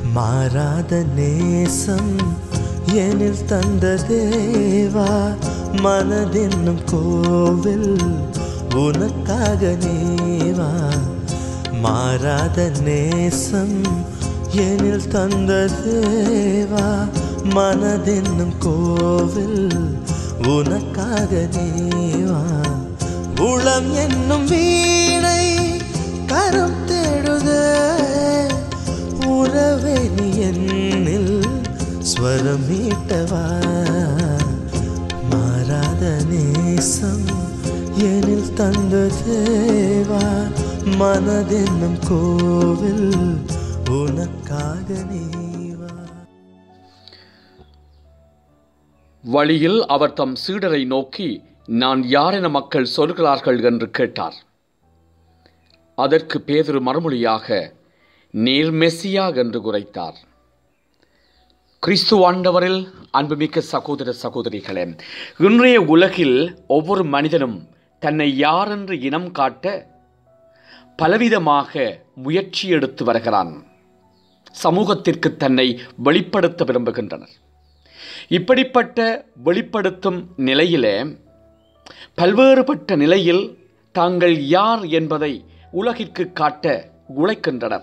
மாறாத நேசம் எனில் தந்த தேவா மனதென்னும் கோவில் உனக்காக நேவா மாறாத நேசம் எனில் தந்த தேவா மனதென்னும் கோவில் உனக்காக நேவா உளம் என்னும் வீணை கரம் தேடுதே உறவே நீ என்னில் ஸ்வரம் மீட்டவா மாறாத நேசம் எனில் தந்த தேவா மனதென்னும் கோவில் உனக்காக நீவா வழியில் அவர் தம் சீடரை நோக்கி நான் யார் என மக்கள் சொல்கிறார்கள் என்று கேட்டார் அதற்கு பேதுரு மறுமொழியாக நீர் மெஸ்ஸியா என்று குறைத்தார் கிறிஸ்து ஆண்டவரில் அன்புமிக்க சகோதர சகோதரிகளே இன்றைய உலகில் ஒவ்வொரு மனிதனும் தன்னை யார் என்று இனம் காட்ட பலவிதமாக முயற்சி எடுத்து வருகிறான் சமூகத்திற்கு தன்னை வெளிப்படுத்த விரும்புகின்றனர் இப்படிப்பட்ட வெளிப்படுத்தும் நிலையிலே பல்வேறுபட்ட நிலையில் தாங்கள் யார் என்பதை உலகிற்கு காட்ட உழைக்கின்றனர்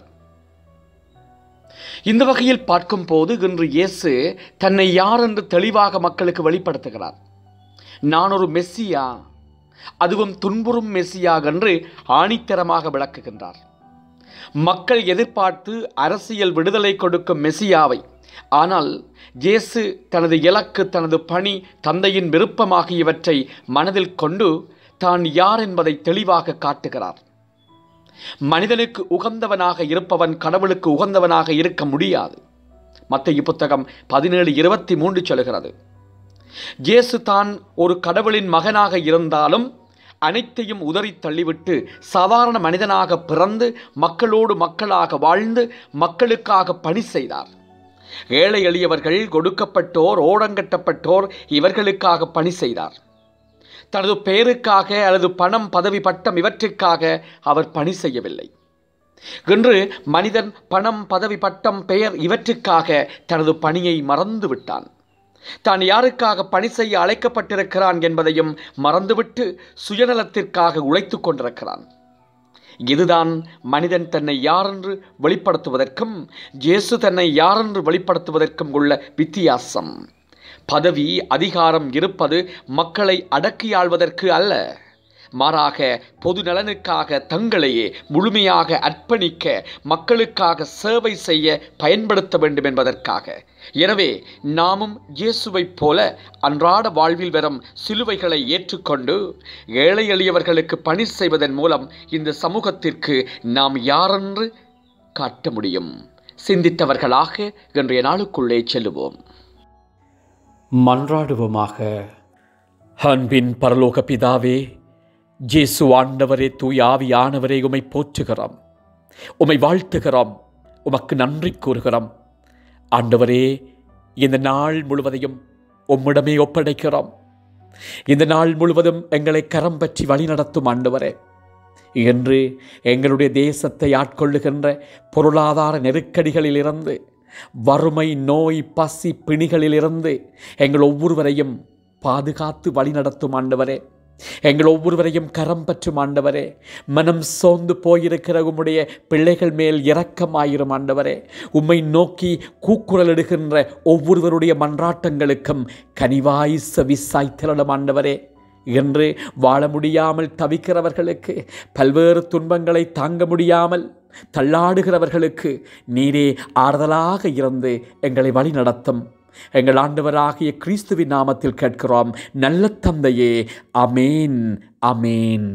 இந்த வகையில் பார்க்கும்போது இன்று இயேசு தன்னை யார் என்று தெளிவாக மக்களுக்கு வெளிப்படுத்துகிறார் நான் ஒரு மெஸ்ஸியா அதுவும் துன்புறும் மெஸ்ஸியா என்று ஆணித்தரமாக விளக்குகின்றார் மக்கள் எதிர்பார்த்து அரசியல் விடுதலை கொடுக்கும் மெசியாவை ஆனால் இயேசு தனது இலக்கு தனது பணி தந்தையின் விருப்பம் ஆகியவற்றை மனதில் கொண்டு தான் யார் என்பதை தெளிவாக காட்டுகிறார் மனிதனுக்கு உகந்தவனாக இருப்பவன் கடவுளுக்கு உகந்தவனாக இருக்க முடியாது மத்திய புத்தகம் பதினேழு இருபத்தி மூன்று சொல்கிறது இயேசு தான் ஒரு கடவுளின் மகனாக இருந்தாலும் அனைத்தையும் உதறி தள்ளிவிட்டு சாதாரண மனிதனாக பிறந்து மக்களோடு மக்களாக வாழ்ந்து மக்களுக்காக பணி செய்தார் ஏழை எளியவர்கள் கொடுக்கப்பட்டோர் ஓடங்கட்டப்பட்டோர் இவர்களுக்காக பணி செய்தார் தனது பெயருக்காக அல்லது பணம் பதவி பட்டம் இவற்றுக்காக அவர் பணி செய்யவில்லை இன்று மனிதன் பணம் பதவி பட்டம் பெயர் இவற்றுக்காக தனது பணியை மறந்து விட்டான் தான் யாருக்காக பணி செய்ய அழைக்கப்பட்டிருக்கிறான் என்பதையும் மறந்துவிட்டு சுயநலத்திற்காக உழைத்து கொண்டிருக்கிறான் இதுதான் மனிதன் தன்னை யாரென்று வெளிப்படுத்துவதற்கும் இயேசு தன்னை யாரென்று வெளிப்படுத்துவதற்கும் உள்ள வித்தியாசம் பதவி அதிகாரம் இருப்பது மக்களை அடக்கியாள்வதற்கு அல்ல மாறாக பொது நலனுக்காக தங்களையே முழுமையாக அர்ப்பணிக்க மக்களுக்காக சேவை செய்ய பயன்படுத்த வேண்டும் என்பதற்காக எனவே நாமும் இயேசுவைப் போல அன்றாட வாழ்வில் வரும் சிலுவைகளை ஏற்றுக்கொண்டு ஏழை எளியவர்களுக்கு பணி செய்வதன் மூலம் இந்த சமூகத்திற்கு நாம் யாரென்று காட்ட முடியும் சிந்தித்தவர்களாக இன்றைய நாளுக்குள்ளே செல்லுவோம் மன்றாடுவோமாக அன்பின் பரலோக பிதாவே ஜேசு ஆண்டவரே தூய் ஆவியானவரே உமை போற்றுகிறோம் உமை வாழ்த்துகிறோம் உமக்கு நன்றி கூறுகிறோம் ஆண்டவரே இந்த நாள் முழுவதையும் உம்மிடமே ஒப்படைக்கிறோம் இந்த நாள் முழுவதும் எங்களை கரம் பற்றி வழிநடத்தும் ஆண்டவரே என்று எங்களுடைய தேசத்தை ஆட்கொள்ளுகின்ற பொருளாதார நெருக்கடிகளிலிருந்து வறுமை நோய் பசி பிணிகளிலிருந்து எங்கள் ஒவ்வொருவரையும் பாதுகாத்து வழிநடத்தும் ஆண்டவரே எங்கள் ஒவ்வொருவரையும் கரம் பற்றும் ஆண்டவரே மனம் சோர்ந்து போயிருக்கிற உம்முடைய பிள்ளைகள் மேல் இரக்கமாயிரும் ஆண்டவரே உம்மை நோக்கி கூக்குரலிடுகின்ற ஒவ்வொருவருடைய மன்றாட்டங்களுக்கும் கனிவாய் செவிசாய் திரளும் ஆண்டவரே என்று வாழ முடியாமல் தவிக்கிறவர்களுக்கு பல்வேறு துன்பங்களை தாங்க முடியாமல் தள்ளாடுகிறவர்களுக்கு நீரே ஆறுதலாக இருந்து எங்களை வழி நடத்தும் எங்கள் ஆண்டவராகிய கிறிஸ்துவின் நாமத்தில் கேட்கிறோம் நல்ல தந்தையே அமேன் அமேன்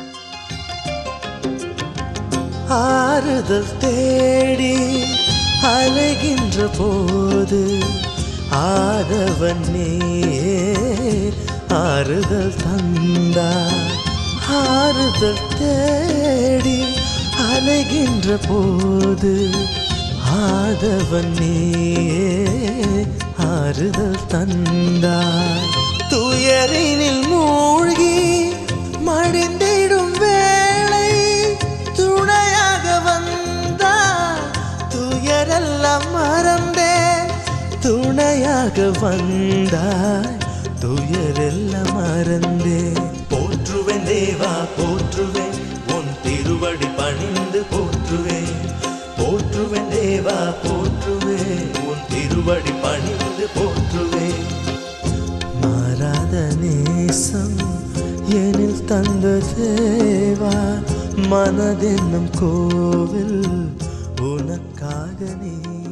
ஆறுதல் தேடி அலைகின்ற போது ஆதவன் நீ ஆறுதல் தந்தார் ஆறுதல் தேடி அலைகின்ற போது ஆதவன் நீ ஆறுதல் தந்தார் துயரினில் மூழ்கி மடிந்திடும் வேளை துணையாக வந்தார் துயரெல்லாம் துணையாக வந்தாய் துயரெல்லாம் மறந்தேன் போற்றுவேன் தேவா போற்றுவேன் உன் திருவடி பணிந்து போற்றுவேன் போற்றுவேன் தேவா போற்றுவேன் உன் திருவடி பணிந்து போற்றுவேன் மாறாத நேசம் எனில் தந்த தேவா மனதென்னும் கோவில் உனக்காக நீ